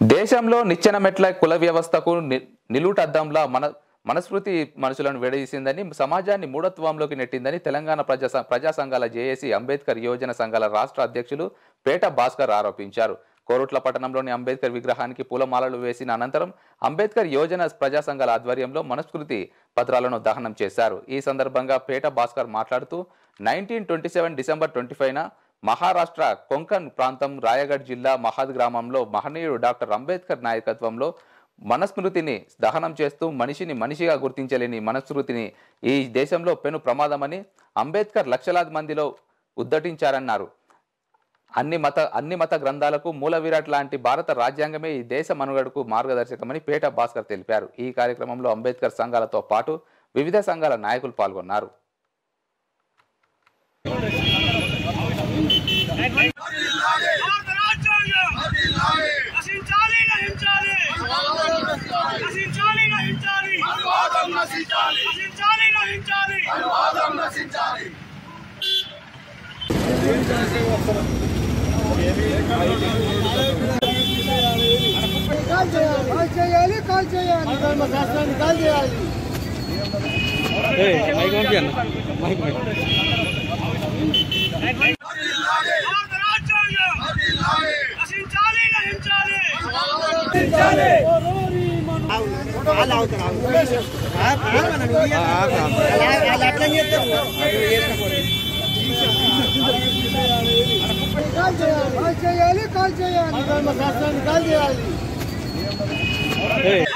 దేశంలో నిచ్చెన మెట్ల కుల వ్యవస్థకు ని- నిలుటద్దంలా మన మనస్మృతి మనుషులను విడదీసిందని సమాజాన్ని మూఢత్వంలోకి నెట్టిందని తెలంగాణ ప్రజా స- ప్రజా సంఘాల జేఏసీ అంబేద్కర్ యోజన సంఘాల రాష్ట్ర అధ్యక్షులు పేట భాస్కర్ ఆరోపించారు కోరుట్ల పట్టణంలోని అంబేద్కర్ విగ్రహానికి పూలమాలలు వేసిన అనంతరం అంబేద్కర్ యోజన ప్రజా సంఘాల ఆధ్వర్యంలో మనస్మృతి పత్రాలను దహనం చేశారు ఈ సందర్భంగా పేట భాస్కర్ మాట్లాడుతూ nineteen twenty seven December twenty ఫైవ్న మహారాష్ట్ర కొంకన్ ప్రాంతం రాయగఢ్ జిల్లా మహద్ గ్రామంలో మహనీయుడు డాక్టర్ అంబేద్కర్ నాయకత్వంలో మనస్మృతిని దహనం చేస్తూ మనిషిని మనిషిగా గుర్తించలేని మనస్మృతిని ఈ దేశంలో పెను ప్రమాదమని అంబేద్కర్ లక్షలాది మందిలో ఉద్దటించారన్నారు అన్ని మత అన్ని మత గ్రంథాలకు మూల విరాట్ లాంటి భారత రాజ్యాంగమే ఈ దేశ మనుగడకు మార్గదర్శకమని పేట భాస్కర్ తెలిపారు ఈ కార్యక్రమంలో అంబేద్కర్ సంఘాలతో పాటు వివిధ సంఘాల నాయకులు పాల్గొన్నారు భారత రాజ్యాంగం నశించాలి నశించాలి నశించాలి నశించాలి నశించాలి నశించాలి కాల్ చేయాలి కాల్ చేయాలి కాల్ చేయాలి శాస్త్రాన్ని కాల్ చేయాలి భారత రాజ్యాంగం నశించాలి నశించాలి కాల్ చేయాలి కాల్ చేయాలి కాల్ చేయాలి శాస్త్రాన్ని కాల్ చేయాలి